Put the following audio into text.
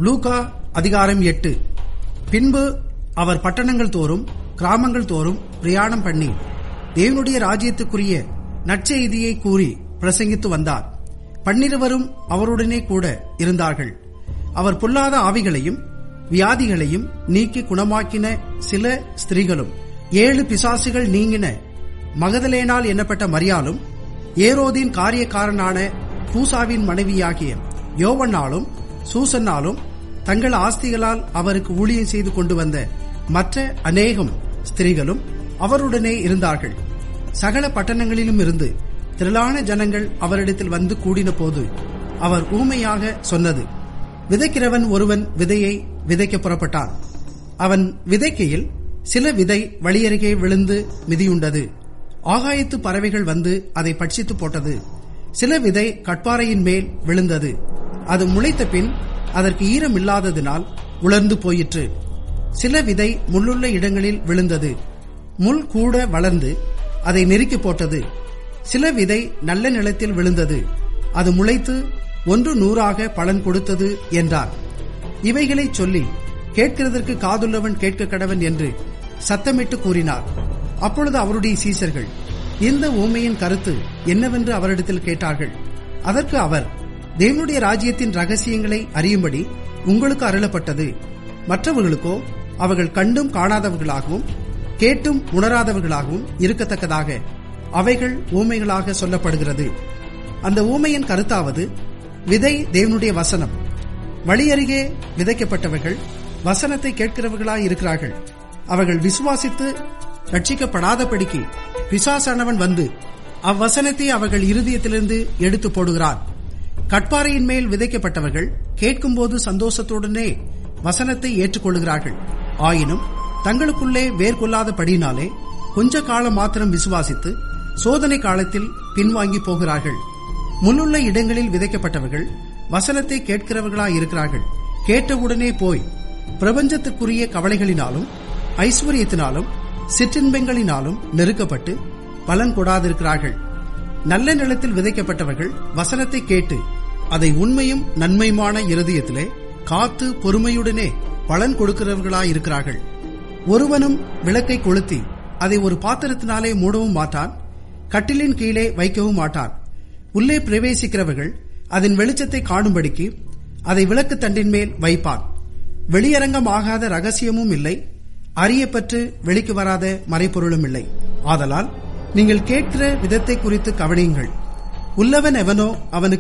Luca அதிகாரம் எட்டு பின்பு அவர் பட்டணங்கள் தோறும் கிராமங்கள் தோறும் பிரயாணம் பண்ணி தேவனுடைய ராஜ்யத்துக்குரிய நற்செய்தியை கூறி பிரசங்கித்து வந்தார் பன்னிருவரும் அவருடனே கூட இருந்தார்கள் அவர் பொல்லாத ஆவிகளையும் வியாதிகளையும் நீக்கி குணமாக்கின சில ஸ்திரீகளும் ஏழு பிசாசுகள் நீங்கின மகதலேனால் எண்ணப்பட்ட மரியாலும் ஏரோதின் காரியக்காரனான பூசாவின் மனைவியாகிய யோவன்னாலும் சூசன்னாலும் தங்கள் ஆஸ்திகளால் அவருக்கு ஊழியம் செய்து கொண்டு வந்த மற்ற அநேகம் ஸ்திரீகளும் அவருடனே இருந்தார்கள் சகல பட்டணங்களிலும் இருந்து திரளான ஜனங்கள் அவரிடத்தில் வந்து கூடின போது அவர் ஊமையாக சொன்னது விதைக்கிறவன் ஒருவன் விதையை விதைக்க புறப்பட்டான் அவன் விதைக்கையில் சில விதை வழியருகே விழுந்து மிதியுண்டது ஆகாயத்து பறவைகள் வந்து அதை பட்சித்து போட்டது சில விதை கட்பாறையின் மேல் விழுந்தது அது முளைத்த பின் அதற்கு ஈரம் இல்லாததினால் உலர்ந்து போயிற்று சில விதை முள்ளுள்ள இடங்களில் விழுந்தது முள் கூட வளர்ந்து அதை நெருக்கி போட்டது சில விதை நல்ல நிலத்தில் விழுந்தது அது முளைத்து ஒன்று நூறாக பலன் கொடுத்தது என்றார் இவைகளை சொல்லி கேட்கிறதற்கு காதுள்ளவன் கேட்க கடவன் என்று சத்தமிட்டு கூறினார் அப்பொழுது அவருடைய சீசர்கள் இந்த ஊமையின் கருத்து என்னவென்று அவரிடத்தில் கேட்டார்கள் அதற்கு அவர் தேவனுடைய ராஜ்யத்தின் ரகசியங்களை அறியும்படி உங்களுக்கு அருளப்பட்டது மற்றவர்களுக்கோ அவர்கள் கண்டும் காணாதவர்களாகவும் கேட்டும் உணராதவர்களாகவும் இருக்கத்தக்கதாக அவைகள் ஊமைகளாக சொல்லப்படுகிறது அந்த ஊமையின் கருத்தாவது விதை தேவனுடைய வசனம் வழியருகே விதைக்கப்பட்டவர்கள் வசனத்தை கேட்கிறவர்களாய் இருக்கிறார்கள் அவர்கள் விசுவாசித்து ரட்சிக்கப்படாதபடிக்கு பிசாசானவன் வந்து அவ்வசனத்தை அவர்கள் இருதயத்திலிருந்து எடுத்து போடுகிறார் கட்பாறையின் மேல் விதைக்கப்பட்டவர்கள் கேட்கும்போது சந்தோஷத்துடனே வசனத்தை ஏற்றுக்கொள்கிறார்கள் ஆயினும் தங்களுக்குள்ளே வேர்கொள்ளாதபடினாலே கொஞ்ச காலம் மாத்திரம் விசுவாசித்து சோதனை காலத்தில் பின்வாங்கி போகிறார்கள் முன்னுள்ள இடங்களில் விதைக்கப்பட்டவர்கள் வசனத்தை கேட்கிறவர்களாய் இருக்கிறார்கள் கேட்டவுடனே போய் பிரபஞ்சத்துக்குரிய கவலைகளினாலும் ஐஸ்வர்யத்தினாலும் சிற்றின்பங்களினாலும் நெருக்கப்பட்டு பலன் கொடாதிருக்கிறார்கள் நல்ல நிலத்தில் விதைக்கப்பட்டவர்கள் வசனத்தை கேட்டு அதை உண்மையும் நன்மையுமான இருதயத்திலே காத்து பொறுமையுடனே பலன் கொடுக்கிறவர்களாயிருக்கிறார்கள் ஒருவனும் விளக்கை கொளுத்தி அதை ஒரு பாத்திரத்தினாலே மூடவும் மாட்டான் கட்டிலின் கீழே வைக்கவும் மாட்டான் உள்ளே பிரவேசிக்கிறவர்கள் அதன் வெளிச்சத்தை காணும்படிக்கு அதை விளக்கு தண்டின் மேல் வைப்பான் வெளியரங்கமாகாத ரகசியமும் இல்லை அறியப்பட்டு வெளிக்கு வராத மறைப்பொருளும் இல்லை ஆதலால் நீங்கள் கேட்கிற விதத்தை குறித்து கவனியுங்கள் உள்ளவன் எவனோ அவனுக்கு